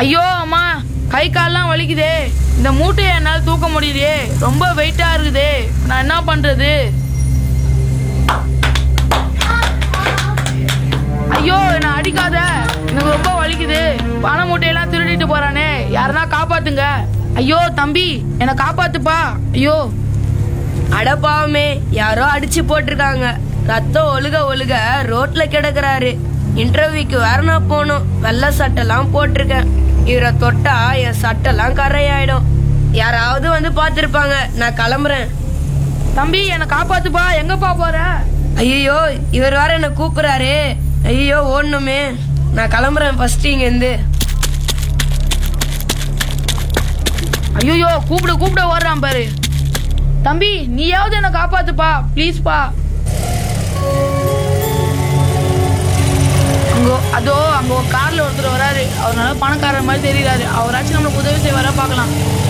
ஐயோ அம்மா கை கால்லாம் வலிக்குதே இந்த மூட்டையை என்னால் தூக்க முடியலையே ரொம்ப வெயிட்டா இருக்குதே நான் என்ன பண்றது ஐயோ என்ன அடிக்காத எனக்கு ரொம்ப வலிக்குது பண மூட்டையெல்லாம் திருடிட்டு போறானே யாருன்னா காப்பாத்துங்க ஐயோ தம்பி என்னை காப்பாத்துப்பா ஐயோ அடப்பாவமே யாரோ அடிச்சு போட்டிருக்காங்க ரத்தம் ஒழுக ஒழுக ரோட்ல கிடக்குறாரு இன்டர்வியூக்கு வேற நான் போகணும் வெள்ளை சட்டெல்லாம் போட்டிருக்கேன் இவரை தொட்டா என் சட்டெல்லாம் கரையாயிடும் யாராவது வந்து பார்த்திருப்பாங்க நான் கிளம்புறேன் தம்பி என்னை காப்பாத்துப்பா எங்கப்பா போற ஐயோ இவர் வேற என்ன கூப்பிடுறாரு ஐயோ ஓடணுமே நான் கிளம்புறேன் ஃபர்ஸ்ட் இங்க இருந்து ஐயோ கூப்பிட கூப்பிட ஓடுறான் பாரு தம்பி நீயாவது என்ன காப்பாத்துப்பா ப்ளீஸ்ப்பா அங்கோ அதோ அங்க ஒரு கார்ல ஒருத்தர் வராரு அவர் நல்லா பணக்காரர் மாதிரி தெரியுறாரு அவராச்சும் நம்மளுக்கு உதவி செய்வாரா பார்க்கலாம்